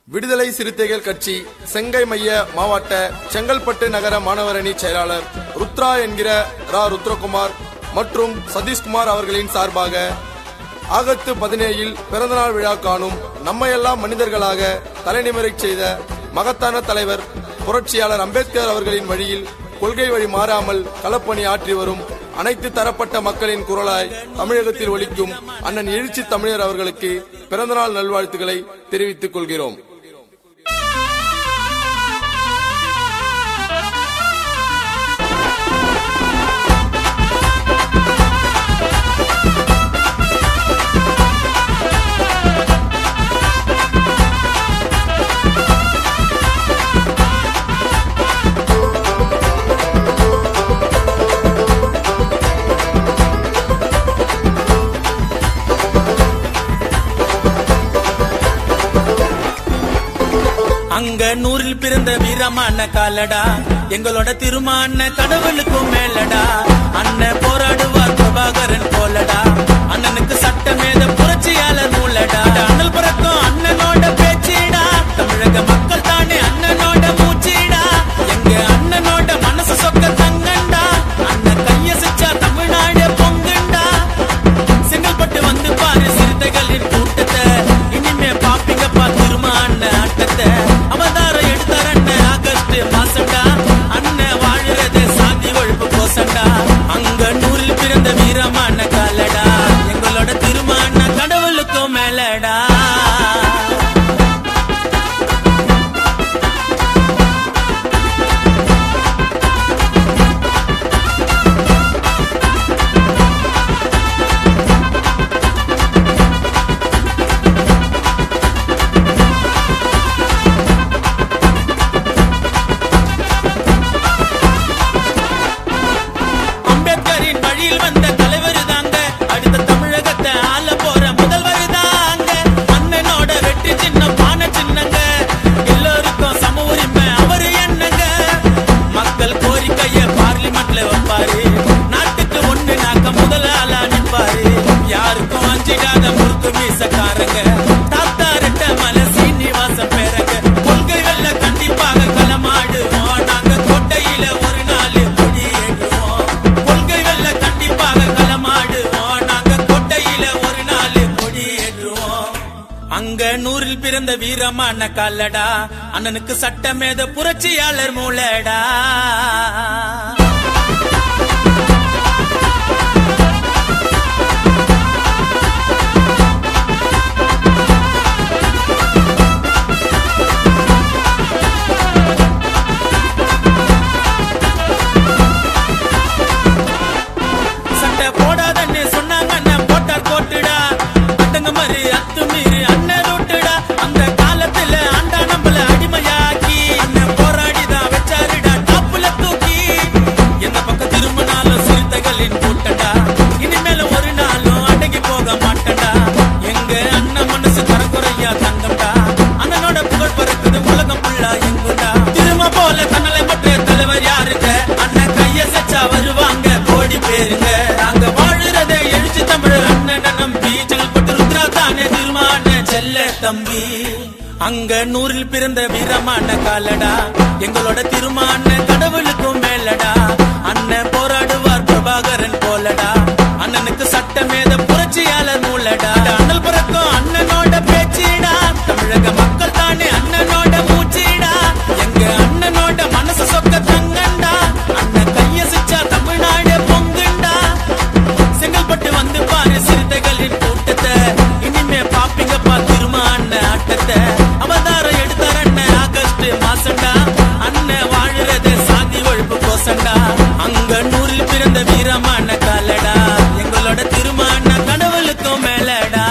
விடுதலை சிறுத்தைகள் கட்சி செங்கை மைய மாவட்ட செங்கல்பட்டு நகர மாணவரணி செயலாளர் ருத்ரா என்கிற ரா ருத்ரகுமார் மற்றும் சதீஷ்குமார் அவர்களின் சார்பாக ஆகத்து பதினேழில் பிறந்தநாள் விழா காணும் நம்மையெல்லாம் மனிதர்களாக தலைநிமிரச் செய்த மகத்தான தலைவர் புரட்சியாளர் அம்பேத்கர் அவர்களின் வழியில் கொள்கை வழி மாறாமல் களப்பணி ஆற்றி வரும் அனைத்து தரப்பட்ட மக்களின் குரலாய் தமிழகத்தில் ஒலிக்கும் அண்ணன் எழுச்சி தமிழர் அவர்களுக்கு பிறந்தநாள் நல்வாழ்த்துக்களை தெரிவித்துக் கொள்கிறோம் அங்க நூறில் பிறந்த வீரமான காலடா எங்களோட திருமான கடவுளுக்கும் மேலடா அண்ணன் போராடுவார் பிரபாகரன் போலடா அண்ணனுக்கு சட்டமேத புரட்சியாளர் மூலடா அண்ணல் பிறக்கும் அண்ணனோட பேச்சிடா தமிழக மக்கள் தானே அண்ணனோட மூச்சிடா எங்க அண்ணனோட மனசு சொக்க தங்கண்டா அண்ணன் கைய சிச்சா தமிழ்நாடு பொங்குண்டா செங்கல்பட்டு வந்து பாரு சிறுத்தைகளின் கூட்டத்தை இனிமே பாப்பீங்கப்பா திருமான ஆட்டத்தை அவதாரம் எடுத்தார் அண்ணன் ஆகஸ்ட் மாசம்டா அண்ணன் வாழுறது சாந்தி ஒழிப்பு கோசண்டா அங்க நூறில் பிறந்த வீரமான காலடா எங்களோட திருமான கடவுளுக்கும் மேலடா அம்பேத்கரின் வழியில் வந்த தலைவர் தாங்க அடுத்த தமிழகத்தை ஆள போற முதல்வர் தாங்க அண்ணனோட வெற்றி சின்னம் பான சின்னங்க எல்லோருக்கும் சம உரிமை அவரு என்னங்க மக்கள் கோரிக்கைய பார்லிமெண்ட்ல வைப்பாரு நாட்டுக்கு ஒண்ணு நாக்க முதல் ஆளா நிப்பாரு யாருக்கும் அஞ்சிடாத முறுக்கு மீசக்காரங்க தாத்தா ரெட்ட மலை சீனிவாசன் பேரங்க கொள்கைகள்ல கண்டிப்பாக களமாடுவோம் நாங்க கோட்டையில ஒரு நாள் கொடியேற்றுவோம் கொள்கைகள்ல கண்டிப்பாக களமாடுவோம் நாங்க கோட்டையில ஒரு நாள் கொடியேற்றுவோம் அங்க நூறில் பிறந்த வீரமான காலடா அண்ணனுக்கு சட்டமேத புரட்சியாளர் மூலடா சட்டை போடாதன்னு சொன்னாங்க அண்ணன் போட்டார் கோட்டுடா அட்டங்க மாதிரி அத்துமீறி அண்ணன் ரூட்டுடா அந்த காலத்துல அண்டா நம்மள அடிமையாக்கி அண்ணன் போராடிதான் வச்சாருடா டாப்புல தூக்கி எந்த பக்கம் திரும்பினாலும் சிறுத்தைகளின் கூட்டடா இனிமேல ஒரு நாளும் அடங்கி போக மாட்டடா எங்க அண்ணன் மனசு தரக்குறையா தங்கம்டா அண்ணனோட புகழ் பறக்குது உலகம் ஃபுல்லா எங்குண்டா திரும்ப போல கண்ணலை பற்றிய தலைவர் யாருங்க அண்ணன் கைய சச்சா வருவாங்க கோடி பேருங்க நாங்க வாழுறதை எழுச்சி தமிழ் அண்ணன் நம்பி செல்பட்டு ருத்ரா தானே திருமான செல்ல தம்பி அங்க நூறில் பிறந்த வீரமான காலடா எங்களோட திருமான கடவுளுக்கும் மேலடா அண்ணன் போராடுவார் பிரபாகரன் போலடா அண்ணனுக்கு சட்டமேத புரட்சியாளர் மூலடா அண்ணல் பிறக்கும் அண்ணனோட பேச்சிடா தமிழக மக்கள் தானே அண்ணனோட மூச்சிடா எங்க அண்ணனோட மனசு சொக்க தங்கண்டா அண்ணன் கைய சிச்சா தமிழ்நாடு பொங்குண்டா செங்கல்பட்டு வந்து பாரு சிறுத்தைகளின் கூட்டத்தை இனிமே பாப்பீங்கப்பா திருமான ஆட்டத்தை அவதாரம் எடுத்தார் அண்ணன் ஆகஸ்ட் மாசம்டா அண்ணன் வாழுறது சாதி ஒழிப்பு கோசண்டா அங்க நூறில் பிறந்த வீரமான காலடா எங்களோட திருமான கடவுளுக்கும் மேலடா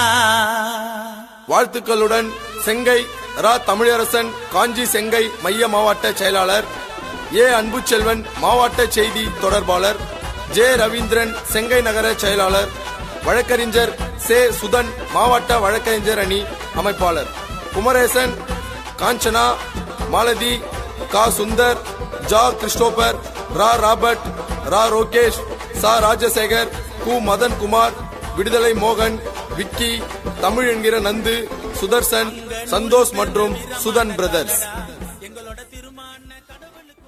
வாழ்த்துக்களுடன் செங்கை ரா தமிழரசன் காஞ்சி செங்கை மைய மாவட்ட செயலாளர் ஏ அன்புச்செல்வன் மாவட்ட செய்தி தொடர்பாளர் ஜே ரவீந்திரன் செங்கை நகர செயலாளர் வழக்கறிஞர் சே சுதன் மாவட்ட வழக்கறிஞர் அணி அமைப்பாளர் குமரேசன் காஞ்சனா மாலதி கா சுந்தர் ஜா கிறிஸ்டோபர் ரா ராபர்ட் ரா ரோகேஷ் சா ராஜசேகர் கு மதன் குமார் விடுதலை மோகன் விக்கி தமிழ் என்கிற நந்து சுதர்சன் சந்தோஷ் மற்றும் சுதன் பிரதர்ஸ் எங்களோட திருமான கடவுளுக்கு